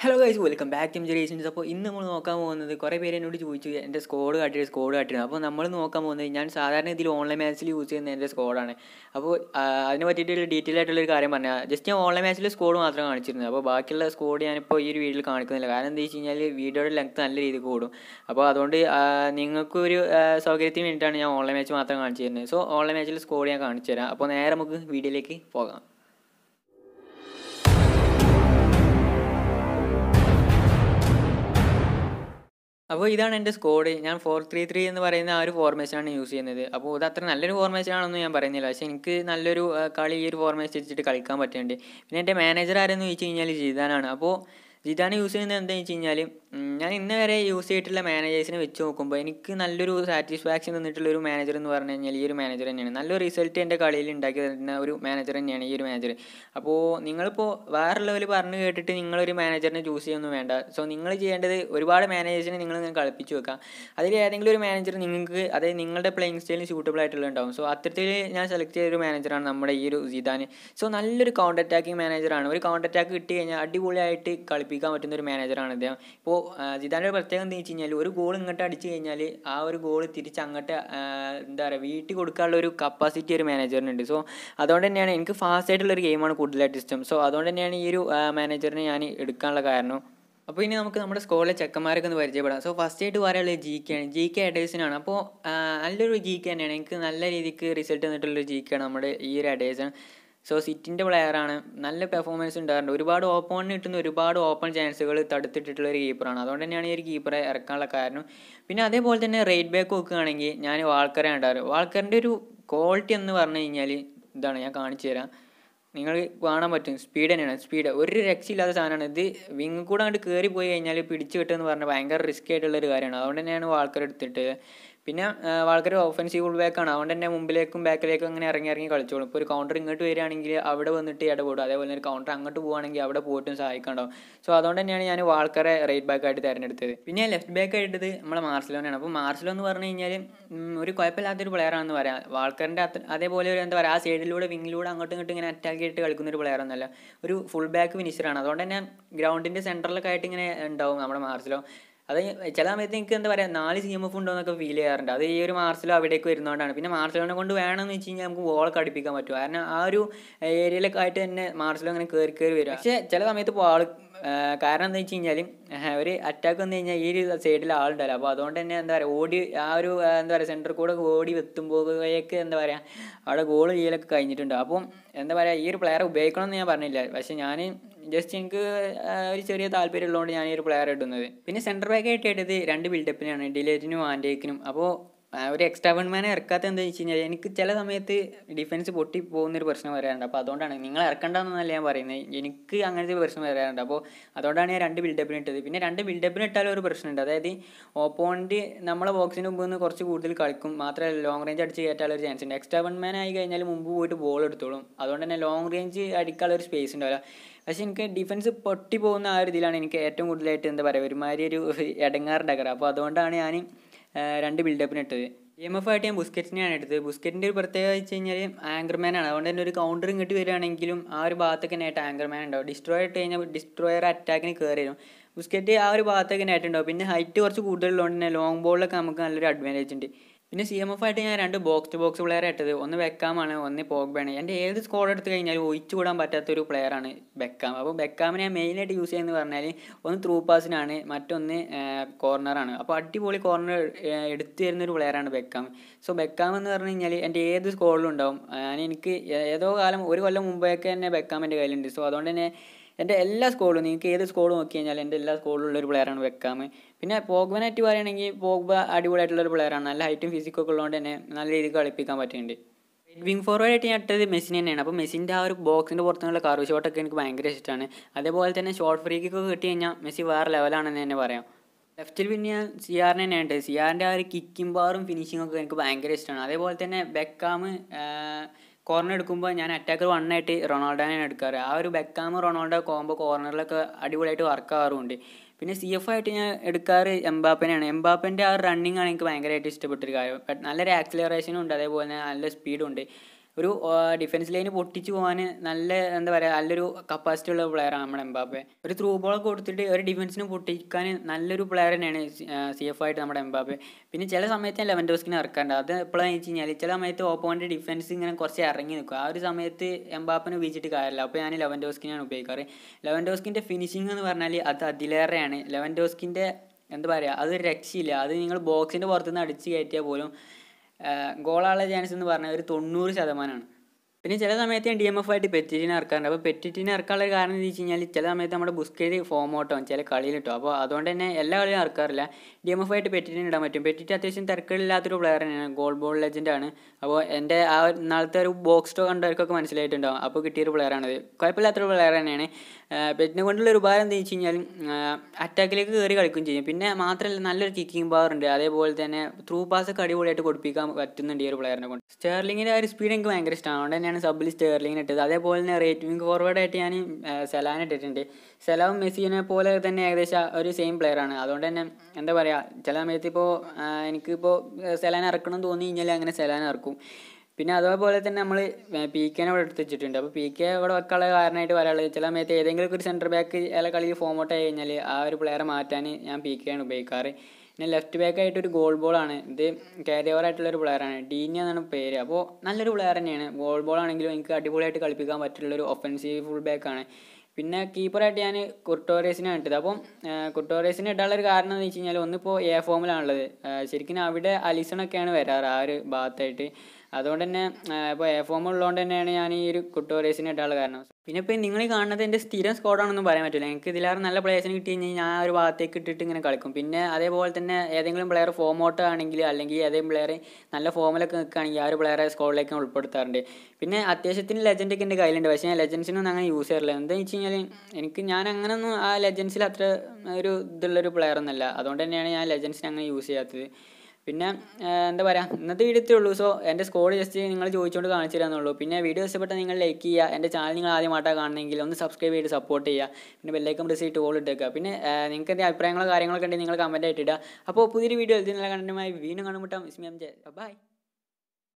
hello guys welcome back to Generations അപ്പോൾ ഇന്ന് നമ്മൾ നോക്കാൻ പോകുന്നത് കുറേ പേര് എന്നോട് ചോദിച്ചു എൻ്റെ സ്കോഡ് കാട്ടിയത് സ്കോഡ് കാട്ടിയത് അപ്പോൾ നമ്മൾ നോക്കാൻ പോകുന്നത് ഞാൻ സാധാരണ ഇതിൽ ഓൺലൈൻ മാച്ചിൽ യൂസ് ചെയ്യുന്ന എൻ്റെ സ്കോഡാണ് അപ്പോൾ ആ, അതിനെ പറ്റിയിട്ട് ഡീറ്റെയിൽ ആയിട്ടുള്ളൊരു കാര്യം പറഞ്ഞാൽ ജസ്റ്റ് ഞാൻ ഓൺലൈൻ മാച്ചിൽ സ്കോഡ് മാത്രം കാണിച്ചിരുന്നത് അപ്പോൾ ബാക്കിയുള്ള സ്കോഡ് ഞാനിപ്പോൾ ഈ ഒരു വീഡിയോയിൽ കാണിക്കുന്നില്ല കാരണം എന്താ വെച്ച് കഴിഞ്ഞാൽ വീഡിയോയുടെ ലെങ്ത് നല്ല രീതിക്ക് കൂടും അപ്പോൾ അതുകൊണ്ട് ആ, നിങ്ങൾക്കൊരു ആ, സൗകര്യത്തിന് വേണ്ടിയിട്ടാണ് ഞാൻ ഓൺലൈൻ മാച്ച് മാത്രം കാണിച്ചു തരുന്നത് സോ ഓൺലൈൻ മാച്ചിൽ സ്കോഡ് ഞാൻ കാണിച്ചു തരാം അപ്പോൾ നേരെ നമുക്ക് വീഡിയോയിലേക്ക് പോകാം അപ്പോൾ ഇതാണ് എൻ്റെ സ്കോഡ് ഞാൻ ഫോർ ത്രീ ത്രീ എന്ന് പറയുന്ന ആ ഒരു ഫോർമേഷനാണ് യൂസ് ചെയ്യുന്നത് അപ്പോൾ ഇത് അത്ര നല്ലൊരു ഫോർമേഷൻ ആണെന്ന് ഞാൻ പറയുന്നില്ല പക്ഷേ എനിക്ക് നല്ലൊരു ആ, കളി ഈ ഒരു ഫോർമേഷൻ വെച്ചിട്ട് കളിക്കാൻ പറ്റുന്നുണ്ട് പിന്നെ എൻ്റെ മാനേജർ ആരെന്ന് ചോദിച്ചു കഴിഞ്ഞാൽ ജിതാനാണ് അപ്പോൾ ജിതാൻ യൂസ് ചെയ്യുന്നത് എന്താണെന്ന് വെച്ച് കഴിഞ്ഞാൽ ഉം, ഞാൻ ഇന്ന് വരെ യൂസ് ചെയ്തിട്ടുള്ള മാനേജേഴ്സിനെ വെച്ച് നോക്കുമ്പോൾ എനിക്ക് നല്ലൊരു സാറ്റിസ്ഫാക്ഷൻ തന്നിട്ടുള്ള ഒരു മാനേജർ എന്ന് പറഞ്ഞു കഴിഞ്ഞാൽ ഈ ഒരു മാനേജർ തന്നെയാണ് നല്ലൊരു റിസൾട്ട് എൻ്റെ കളിയിൽ ഉണ്ടാക്കി തരുന്ന ഒരു മാനേജർ തന്നെയാണ് ഈ ഒരു മാനേജർ അപ്പോൾ നിങ്ങളിപ്പോൾ വേറെ ലെവൽ പറഞ്ഞു കേട്ടിട്ട് നിങ്ങളൊരു മാനേജറിനെ ചൂസ് ചെയ്യൊന്നും വേണ്ട സോ നിങ്ങൾ ചെയ്യേണ്ടത് ഒരുപാട് മാനേജേഴ്സിനെ നിങ്ങൾ ഇങ്ങനെ കളിപ്പിച്ച് വെക്കാം അതിൽ ഏതെങ്കിലും ഒരു മാനേജർ നിങ്ങൾക്ക് അതായത് നിങ്ങളുടെ പ്ലേയിങ് സ്റ്റൈലിന് സൂട്ടബിൾ ആയിട്ടുള്ള ഉണ്ടാവും സോ അത്തരത്തിൽ ഞാൻ സെലക്ട് ചെയ്ത ഒരു മാനേജറാണ് നമ്മുടെ ഈ ഒരു ജിദാൻ സോ നല്ലൊരു കൗണ്ടർ അറ്റാക്കിംഗ് മാനേജറാണ് ഒരു കൗണ്ടർ അറ്റാക്ക് കിട്ടി കഴിഞ്ഞാൽ അടിപൊളിയായിട്ട് കളിപ്പിക്കാൻ പറ്റുന്ന ഒരു മാനേജറാണ് അദ്ദേഹം ഇപ്പോൾ ജിദാൻ്റെ ഒരു പ്രത്യേകത എന്താ വെച്ച് കഴിഞ്ഞാൽ ഒരു ഗോൾ ഇങ്ങോട്ട് അടിച്ചു കഴിഞ്ഞാൽ ആ ഒരു ഗോൾ തിരിച്ച് അങ്ങോട്ട് ആ, എന്താ പറയുക വീട്ടിൽ കൊടുക്കാനുള്ള ഒരു കപ്പാസിറ്റി ഒരു മാനേജറിനുണ്ട് സോ അതുകൊണ്ട് തന്നെയാണ് എനിക്ക് ഫാസ്റ്റ് ആയിട്ടുള്ള ഒരു ഗെയിമാണ് കൂടുതലായിട്ട് ഇഷ്ടം സോ അതുകൊണ്ട് തന്നെയാണ് ഈ ഒരു മാനേജറിനെ ഞാൻ എടുക്കാനുള്ള കാരണം അപ്പോൾ ഇനി നമുക്ക് നമ്മുടെ സ്കോളിലെ ചെക്കന്മാരൊക്കെ ഒന്ന് പരിചയപ്പെടാം സോ ഫസ്റ്റ് ആയിട്ട് പറയാനുള്ളത് ജി കെ ആണ് ജി കെ അഡേഴ്സിനാണ് അപ്പോൾ നല്ലൊരു ജി കെ തന്നെയാണ് എനിക്ക് നല്ല രീതിക്ക് റിസൾട്ട് തന്നിട്ടുള്ളൊരു ജി കെ ആണ് നമ്മുടെ ഈ ഒരു അഡേഴ്സൺ സോ സിറ്റിൻ്റെ പ്ലെയറാണ് നല്ല പെർഫോമൻസ് ഉണ്ടാകാറുണ്ട് ഒരുപാട് ഓപ്പണിന് കിട്ടുന്ന ഒരുപാട് ഓപ്പൺ ചാൻസുകൾ തടുത്തിട്ടുള്ള ഒരു കീപ്പറാണ് അതുകൊണ്ട് തന്നെയാണ് ഈ ഒരു കീപ്പറെ ഇറക്കാനുള്ള കാരണം പിന്നെ അതേപോലെ തന്നെ റേറ്റ് ബാക്ക് നോക്കുകയാണെങ്കിൽ ഞാൻ വാൾക്കറെ ഉണ്ടാറ് വാൾക്കറിൻ്റെ ഒരു ക്വാളിറ്റി എന്ന് പറഞ്ഞു കഴിഞ്ഞാൽ ഇതാണ് ഞാൻ കാണിച്ചു തരാം നിങ്ങൾ കാണാൻ പറ്റും സ്പീഡ് തന്നെയാണ് സ്പീഡ് ഒരു രക്ഷയില്ലാത്ത സാധനമാണ് ഇത് വിങ് കൂടെ അങ്ങോട്ട് കയറി പോയി കഴിഞ്ഞാൽ പിടിച്ച് കിട്ടുമെന്ന് പറഞ്ഞാൽ ഭയങ്കര റിസ്ക് ആയിട്ടുള്ള ഒരു കാര്യമാണ് അതുകൊണ്ട് തന്നെയാണ് വാൾക്കർ എടുത്തിട്ട് പിന്നെ വാൾക്കർ ഓഫൻസീവ് ബാക്കാണ് അതുകൊണ്ട് തന്നെ മുമ്പിലേക്കും ബാക്കിലേക്കും അങ്ങനെ ഇറങ്ങി ഇറങ്ങി കളിച്ചോളും ഇപ്പോൾ ഒരു കൗണ്ടർ ഇങ്ങോട്ട് വരികയാണെങ്കിൽ അവിടെ വന്നിട്ട് ഇടപെടും അതേപോലെ തന്നെ ഒരു കൗണ്ടർ അങ്ങോട്ട് പോവുകയാണെങ്കിൽ അവിടെ പോയിട്ടും സഹായിക്കണ്ടാവും സോ അതുകൊണ്ട് തന്നെയാണ് ഞാൻ വാൾക്കറെ റൈറ്റ് ബാക്ക് ആയിട്ട് തിരഞ്ഞെടുത്തത് പിന്നെ ലെഫ്റ്റ് ബാക്ക് ആയിട്ടത് നമ്മളെ മാർസലോനാണ് അപ്പോൾ മാർസലോ എന്ന് പറഞ്ഞു കഴിഞ്ഞാൽ ഉം, ഒരു കുഴപ്പമില്ലാത്തൊരു പ്ലെയർ ആണെന്ന് പറയാം വാൾക്കറിൻ്റെ അത്ര അതേപോലെ ഒരു എന്താ പറയുക ആ സൈഡിലൂടെ വിങ്ങിലൂടെ അങ്ങോട്ടും ഇങ്ങോട്ടും ഇങ്ങനെ അറ്റാക്ക് ചെയ്തിട്ട് കളിക്കുന്ന ഒരു പ്ലെയർ ഒന്നല്ല ഒരു ഫുൾ ബാക്ക് ഫിനിഷറാണ് അതുകൊണ്ട് തന്നെ ഗ്രൗണ്ടിൻ്റെ സെൻറ്ററിലൊക്കെ ആയിട്ട് ഇങ്ങനെ ഉണ്ടാവും നമ്മുടെ മാർസലോ അത് ചില സമയത്ത് എനിക്ക് എന്താ പറയുക നാല് സി എം എഫ് ഉണ്ടോ എന്നൊക്കെ ഫീൽ ചെയ്യാറുണ്ട് അത് ഈ ഒരു മാർസലോ അവിടേക്ക് വരുന്നതുകൊണ്ടാണ് പിന്നെ മാർസലോനെ കൊണ്ട് വേണമെന്ന് വെച്ച് കഴിഞ്ഞാൽ നമുക്ക് ബോളൊക്കെ അടുപ്പിക്കാൻ പറ്റും കാരണം ആ ഒരു ഏരിയയിലൊക്കെ ആയിട്ട് തന്നെ മാർസലോ അങ്ങനെ കയറി കയറി വരും പക്ഷേ ചില സമയത്ത് ഇപ്പോൾ ആൾ കാരണം എന്താ വെച്ച് കഴിഞ്ഞാൽ ഒരു അറ്റാക്ക് വന്നു കഴിഞ്ഞാൽ ഈ ഒരു സൈഡിൽ ആളുണ്ടല്ലോ അപ്പോൾ അതുകൊണ്ട് തന്നെ എന്താ പറയുക ഓടി ആ ഒരു ആ, എന്താ പറയുക സെൻറ്ററിൽ കൂടെ ഓടി എത്തുമ്പോഴേക്ക് എന്താ പറയുക അവിടെ ഗോൾ ചെയ്യലൊക്കെ കഴിഞ്ഞിട്ടുണ്ട് അപ്പം എന്താ പറയുക ഈ ഒരു പ്ലെയറെ ഉപയോഗിക്കണം എന്ന് ഞാൻ പറഞ്ഞില്ല പക്ഷേ ഞാൻ ജസ്റ്റ് എനിക്ക് ആ, ഒരു ചെറിയ താല്പര്യം ഉള്ളതുകൊണ്ട് ഞാൻ ഈ ഒരു പ്ലെയർ ഇടുന്നത് പിന്നെ സെൻറ്റർ ബാക്ക് ആയിട്ട് ഇട്ടത് രണ്ട് ബിൽഡപ്പിനാണ് ഡിലേറ്റിനും ആൻഡേക്കിനും അപ്പോൾ ആ, ഒരു എക്സ്ട്രാ വൺമാനെ ഇറക്കാത്ത എന്താ വെച്ച് കഴിഞ്ഞാൽ എനിക്ക് ചില സമയത്ത് ഡിഫൻസ് പൊട്ടി പോകുന്നൊരു പ്രശ്നം വരാറുണ്ട് അപ്പോൾ അതുകൊണ്ടാണ് നിങ്ങൾ ഇറക്കണ്ടെന്നല്ല ഞാൻ പറയുന്നത് എനിക്ക് അങ്ങനത്തെ ഒരു പ്രശ്നം വരാറുണ്ട് അപ്പോൾ അതുകൊണ്ടാണ് ഞാൻ രണ്ട് ബിൽഡപ്പിന് ഇട്ടത് പിന്നെ രണ്ട് ബിൽഡപ്പിന് ഇട്ടാലും ഒരു പ്രശ്നമുണ്ട് അതായത് ഓപ്പോണൻറ്റ് നമ്മളെ ബോക്സിന് മുമ്പ് നിന്ന് കുറച്ച് കൂടുതൽ കളിക്കും മാത്രമല്ല ലോങ് റേഞ്ച് അടിച്ച് കയറ്റാനുള്ള ഒരു ചാൻസ് ഉണ്ട് എക്സ്ട്രാ വൺമാൻ ആയി കഴിഞ്ഞാൽ മുമ്പ് പോയിട്ട് ബോൾ എടുത്തോളും അതുകൊണ്ട് തന്നെ ലോങ് റേഞ്ച് അടിക്കാനുള്ള ഒരു സ്പേസ് ഉണ്ടാവില്ല പക്ഷെ എനിക്ക് ഡിഫൻസ് പൊട്ടി പോകുന്ന ആ ഒരു ഇതിലാണ് എനിക്ക് ഏറ്റവും കൂടുതലായിട്ട് എന്താ പറയുക ഒരുമാതിരി ഒരു ഇടങ്ങാറുണ്ടാക്കാറ് അപ്പോൾ അതുകൊണ്ടാണ് ഞാൻ ആ, രണ്ട് ബിൽഡപ്പിന് ഇട്ടത് എം എഫ് ആയിട്ട് ഞാൻ ബുസ്കറ്റിനെയാണ് എടുത്തത് ബുസ്കറ്റിൻ്റെ ഒരു പ്രത്യേകത വെച്ച് കഴിഞ്ഞാൽ ആങ്കർമാൻ ആണ് അതുകൊണ്ട് തന്നെ ഒരു കൗണ്ടർ ഇങ്ങോട്ട് വരികയാണെങ്കിലും ആ ഒരു ഭാഗത്തൊക്കെ ആയിട്ട് ആങ്കർമാൻ ഉണ്ടാവും ഡിസ്ട്രോയർ ഇട്ട് കഴിഞ്ഞാൽ ഡിസ്ട്രോയർ അറ്റാക്കിന് കയറി വരും ബുസ്കറ്റ് ആ ഒരു ഭാഗത്തൊക്കെ ആയിട്ട് ഉണ്ടാവും പിന്നെ ഹൈറ്റ് കുറച്ച് കൂടുതലുള്ളതുകൊണ്ട് തന്നെ ലോങ് ബോളിലൊക്കെ നമുക്ക് നല്ലൊരു അഡ്വാൻറ്റേജ് ഉണ്ട് പിന്നെ സി എം എഫ് ആയിട്ട് ഞാൻ രണ്ട് ബോക്സ് ടു ബോക്സ് പ്ലെയർ ഇട്ടത് ഒന്ന് ബെക്കാമാണ് ഒന്ന് പോഗ്ബാണ് എൻ്റെ ഏത് സ്കോഡ് എടുത്ത് കഴിഞ്ഞാലും ഒഴിച്ചു കൂടാൻ പറ്റാത്തൊരു പ്ലെയറാണ് ബെക്കാം അപ്പോൾ ബെക്കാമിനെ ഞാൻ മെയിനായിട്ട് യൂസ് ചെയ്യുന്നത് പറഞ്ഞാൽ ഒന്ന് ത്രൂ പാസിനാണ് മറ്റൊന്ന് കോർണറാണ് അപ്പോൾ അടിപൊളി കോർണർ എടുത്തു തരുന്ന ഒരു പ്ലെയറാണ് ബെക്കാം സോ ബെക്കാം എന്ന് പറഞ്ഞു കഴിഞ്ഞാൽ എൻ്റെ ഏത് സ്കോഡിലും ഉണ്ടാവും ഞാൻ എനിക്ക് ഏതോ കാലം ഒരു കൊല്ലം മുമ്പേയൊക്കെ തന്നെ ബെക്കാം എൻ്റെ കയ്യിലുണ്ട് സോ അതുകൊണ്ട് തന്നെ എൻ്റെ എല്ലാ സ്കോഡും നിങ്ങൾക്ക് ഏത് സ്കോഡ് നോക്കി കഴിഞ്ഞാൽ എൻ്റെ എല്ലാ സ്കോഡിലുള്ള ഒരു പ്ലെയറാണ് വെക്കാം പിന്നെ പോഗ്ബനായിട്ട് പറയുകയാണെങ്കിൽ പോഗ്ബ അടിപൊളിയായിട്ടുള്ള ഒരു പ്ലെയറാണ് നല്ല ഹൈറ്റും ഫിസിക്കൊക്കെ ഉള്ളതുകൊണ്ട് തന്നെ നല്ല രീതിക്ക് കളിപ്പിക്കാൻ പറ്റുന്നുണ്ട് വിങ് ഫോർവേഡ് ആയിട്ട് ഞാൻ ഇട്ടത് മെസ്സിൻ തന്നെയാണ് അപ്പോൾ മെസ്സിൻ്റെ ആ ഒരു ബോക്സിൻ്റെ പുറത്തുനിന്നുള്ള കർവ് ഷോട്ടൊക്കെ എനിക്ക് ഭയങ്കര ഇഷ്ടമാണ് അതേപോലെ തന്നെ ഷോർട്ട് ഫ്രീ കിക്ക് കിട്ടി കഴിഞ്ഞാൽ മെസ്സി വേറെ ലെവലാണെന്ന് തന്നെ പറയാം ലെഫ്റ്റിൽ പിന്നെ ഞാൻ സിയാറിനെ തന്നെയാണ് സിയാറിൻ്റെ ആ ഒരു കിക്കിംഗ് ബാറും ഫിനിഷിംഗ് ഒക്കെ എനിക്ക് ഭയങ്കര ഇഷ്ടമാണ് അതേപോലെ തന്നെ ബെക്കാം കോർണർ എടുക്കുമ്പോൾ ഞാൻ അറ്റാക്കർ വണ്ണായിട്ട് റൊണാൾഡോനെയാണ് എടുക്കാറ് ആ ഒരു ബെക്കാം റൊണാൾഡോ കോമ്പോ കോർണറിലൊക്കെ അടിപൊളിയായിട്ട് വർക്ക് ആവാറുണ്ട് പിന്നെ സി എഫ് ആയിട്ട് ഞാൻ എടുക്കാറ് എംബാപ്പനെയാണ് എംബാപ്പൻ്റെ ആ റണ്ണിങ് ആണ് എനിക്ക് ഭയങ്കരമായിട്ട് ഇഷ്ടപ്പെട്ടൊരു കാര്യം ബട്ട് നല്ലൊരു ആക്സിലറേഷനും ഉണ്ട് അതേപോലെ തന്നെ നല്ല സ്പീഡും ഉണ്ട് ഒരു ഡിഫൻസ് ലൈന് പൊട്ടിച്ചു പോകാൻ നല്ല എന്താ പറയുക നല്ലൊരു കപ്പാസിറ്റി ഉള്ള പ്ലെയറാണ് നമ്മുടെ എംബാപ്പെ ഒരു ത്രൂ ബോൾ കൊടുത്തിട്ട് ഒരു ഡിഫൻസിന് പൊട്ടിക്കാൻ നല്ലൊരു പ്ലെയർ തന്നെയാണ് സി എഫ് ആയിട്ട് നമ്മുടെ എംബാപ്പെ പിന്നെ ചില സമയത്ത് ഞാൻ ലെവൻഡോസ്കിനെ ഇറക്കാറുണ്ട് അത് എപ്പോഴാണെന്ന് വെച്ച് കഴിഞ്ഞാൽ ചില സമയത്ത് ഓപ്പോണൻ്റ് ഡിഫൻസ് ഇങ്ങനെ കുറച്ച് ഇറങ്ങി നിൽക്കും ആ ഒരു സമയത്ത് എംബാപ്പിനെ ഉപയോഗിച്ചിട്ട് കാര്യമില്ല അപ്പോൾ ഞാൻ ലെവൻഡോസ്കിനെയാണ് ഉപയോഗിക്കാറ് ലെവൻഡോസ്കിൻ്റെ ഫിനിഷിംഗ് എന്ന് പറഞ്ഞാൽ അത് അതിലേറെയാണ് ലെവൻഡോസ്കിൻ്റെ എന്താ പറയുക അതൊരു രക്ഷയില്ല അത് നിങ്ങൾ ബോക്സിൻ്റെ പുറത്തുനിന്ന് അടിച്ച് കയറ്റിയാൽ പോലും ഗോളാനുള്ള ചാൻസ് എന്ന് പറഞ്ഞാൽ ഒരു തൊണ്ണൂറ് ശതമാനമാണ് പിന്നെ ചില സമയത്ത് ഞാൻ ഡി എം എഫ് ആയിട്ട് പെറ്റിറ്റിനെ ഇറക്കാറുണ്ട് അപ്പോൾ പെറ്റിറ്റിനെ ഇറക്കാനുള്ള കാരണം എന്ന് വെച്ച് കഴിഞ്ഞാൽ ചില സമയത്ത് നമ്മുടെ ബുസ്കേരി ഫോം ഔട്ടോ ചില കളിയിൽ കിട്ടും അപ്പോൾ അതുകൊണ്ട് തന്നെ എല്ലാ കളിയും ഇറക്കാറില്ല ഡി എം എഫ് ആയിട്ട് പെറ്റിറ്റിനെ ഇടാൻ പറ്റും പെറ്റിറ്റ് അത്യാവശ്യം തിരക്കില്ലാത്തൊരു പ്ലെയർ തന്നെയാണ് ഗോൾ ബോൾ ലെജൻഡാണ് അപ്പോൾ എൻ്റെ ആ നാളത്തെ ഒരു ബോക്സ് ടോ കണ്ടവർക്കൊക്കെ മനസ്സിലായിട്ടുണ്ടാവും അപ്പോൾ കിട്ടിയൊരു പ്ലെയറാണത് കുഴപ്പമില്ലാത്തൊരു പ്ലെയർ തന്നെയാണ് പെറ്റിനെ കൊണ്ടുള്ള ഒരു ഉപകാരം എന്താ വെച്ച് കഴിഞ്ഞാൽ അറ്റാക്കിലേക്ക് കയറി കളിക്കുകയും ചെയ്യും പിന്നെ മാത്രമല്ല നല്ലൊരു കിക്കിംഗ് പവർ ഉണ്ട് അതേപോലെ തന്നെ ത്രൂ പാസ് ഒക്കെ അടിപൊളിയായിട്ട് കൊടുപ്പിക്കാൻ പറ്റുന്നുണ്ട് ഈ ഒരു പ്ലെയറിനെ കൊണ്ട് സ്റ്റേർലിങ്ങിൻ്റെ ആ ഒരു സ്പീഡ് എനിക്ക് ഭയങ്കര ഇഷ്ടമാണ് അതുകൊണ്ട് തന്നെയാണ് സബിൽ സ്റ്റേർലിങ്ങിന് ഇട്ടത് അതേപോലെ തന്നെ റേറ്റ് വിങ് ഫോർവേഡായിട്ട് ഞാൻ സെലാൻ ഇട്ടിട്ടുണ്ട് സെലാവും മെസ്സിനെ പോലെ തന്നെ ഏകദേശം ഒരു സെയിം പ്ലെയറാണ് അതുകൊണ്ട് തന്നെ എന്താ പറയുക ചില സമയത്ത് ഇപ്പോൾ എനിക്കിപ്പോൾ സെലാൻ ഇറക്കണം എന്ന് തോന്നി കഴിഞ്ഞാൽ അങ്ങനെ സെലാൻ ഇറക്കും പിന്നെ അതേപോലെ തന്നെ നമ്മൾ പി കെനെ ഇവിടെ എടുത്ത് വെച്ചിട്ടുണ്ട് അപ്പോൾ പി കെ ഇവിടെ വെക്കാനുള്ള കാരണമായിട്ട് പറയാനുള്ളത് ചില സമയത്ത് ഏതെങ്കിലും ഒരു സെൻറ്റർ ബാക്ക് ചില കളിയിൽ ഫോം ഔട്ട് ആയി കഴിഞ്ഞാൽ ആ ഒരു പ്ലെയറെ മാറ്റാൻ ഞാൻ പി കെയാണ് ഉപയോഗിക്കാറ് പിന്നെ ലെഫ്റ്റ് ബാക്ക് ആയിട്ട് ഒരു ഗോൾ ബോളാണ് ഇത് ക്യാരി ഓവർ ആയിട്ടുള്ള ഒരു പ്ലെയറാണ് ഡീനി എന്നാണ് പേര് അപ്പോൾ നല്ലൊരു പ്ലെയർ തന്നെയാണ് ഗോൾ ബോൾ ആണെങ്കിലും എനിക്ക് അടിപൊളിയായിട്ട് കളിപ്പിക്കാൻ പറ്റുള്ള ഒരു ഒഫൻസീവ് ഫുൾ ബാക്കാണ് പിന്നെ കീപ്പറായിട്ട് ഞാൻ കുർട്ടോറേസിനാണ് ഇട്ടത് അപ്പം കുർട്ടോറേസിന് ഇടാനുള്ള ഒരു കാരണം എന്ന് വെച്ച് കഴിഞ്ഞാൽ ഒന്നിപ്പോൾ എ ഫോമിലാണുള്ളത് ശരിക്കും അവിടെ അലിസണൊക്കെയാണ് വരാറ് ആ ഒരു ഭാഗത്തായിട്ട് അതുകൊണ്ട് തന്നെ ഇപ്പോൾ എ ഫോം ഉള്ളതുകൊണ്ട് തന്നെയാണ് ഞാൻ ഈ ഒരു കുട്ടോറേസിന് ഇടാനുള്ള കാരണം പിന്നെ ഇപ്പോൾ നിങ്ങൾ ഈ കാണുന്നത് എൻ്റെ സ്ഥിരം സ്കോഡാണെന്നും പറയാൻ പറ്റില്ല എനിക്ക് ഇതിലേറെ നല്ല പ്ലേയേഴ്സിന് കിട്ടി കഴിഞ്ഞാൽ ഞാൻ ആ ഒരു ഭാഗത്തേക്ക് ഇട്ടിട്ട് ഇങ്ങനെ കളിക്കും പിന്നെ അതേപോലെ തന്നെ ഏതെങ്കിലും പ്ലെയർ ഫോം ഔട്ട് ആണെങ്കിൽ അല്ലെങ്കിൽ ഏതെങ്കിലും പ്ലെയർ നല്ല ഫോമിലൊക്കെ നിൽക്കുകയാണെങ്കിൽ ആ ഒരു പ്ലെയറെ സ്കോഡിലേക്ക് ഞാൻ ഉൾപ്പെടുത്താറുണ്ട് പിന്നെ അത്യാവശ്യത്തിന് ലെജൻഡൊക്കെ എൻ്റെ കയ്യിലുണ്ട് പക്ഷേ ഞാൻ ലെജൻസിനൊന്നും അങ്ങനെ യൂസ് ചെയ്യാറില്ല എന്താണെന്ന് വെച്ച് കഴിഞ്ഞാൽ എനിക്ക് ഞാൻ അങ്ങനെയൊന്നും ആ ലെജൻസിൽ അത്ര ഒരു ഇതുള്ളൊരു പ്ലെയർ ഒന്നല്ല അതുകൊണ്ട് തന്നെയാണ് ഞാൻ ലെജൻസിനെ അങ്ങനെ യൂസ് ചെയ്യാത്തത് പിന്നെ എന്താ പറയുക ഇന്നത്തെ വീഡിയോ ഇത്രേ ഉള്ളൂ സോ എൻ്റെ സ്കോഡ് ജസ്റ്റ് നിങ്ങൾ ചോദിച്ചുകൊണ്ട് കാണിച്ചു തരാമെന്നുള്ളൂ പിന്നെ വീഡിയോ ഇഷ്ടപ്പെട്ടാൽ നിങ്ങൾ ലൈക്ക് ചെയ്യുക എൻ്റെ ചാനൽ നിങ്ങൾ ആദ്യമായിട്ടാണ് കാണണമെങ്കിൽ ഒന്ന് സബ്സ്ക്രൈബ് ചെയ്ത് സപ്പോർട്ട് ചെയ്യുക പിന്നെ ബെല്ലൈക്കൺ പ്രസ് ചെയ്തിട്ട് ഓൾ ഇട്ടേക്കുക പിന്നെ നിങ്ങൾക്ക് എന്തെങ്കിലും അഭിപ്രായങ്ങളോ കാര്യങ്ങളൊക്കെ ഉണ്ടെങ്കിൽ നിങ്ങൾ കമൻറ്റ് ആയിട്ട് ഇടുക അപ്പോൾ പുതിയൊരു വീഡിയോ ഇതിനുള്ള കണ്ടന്റുമായി വീണ്ടും കാണുമ്പോൾ മിസ് എം ജെ ബൈ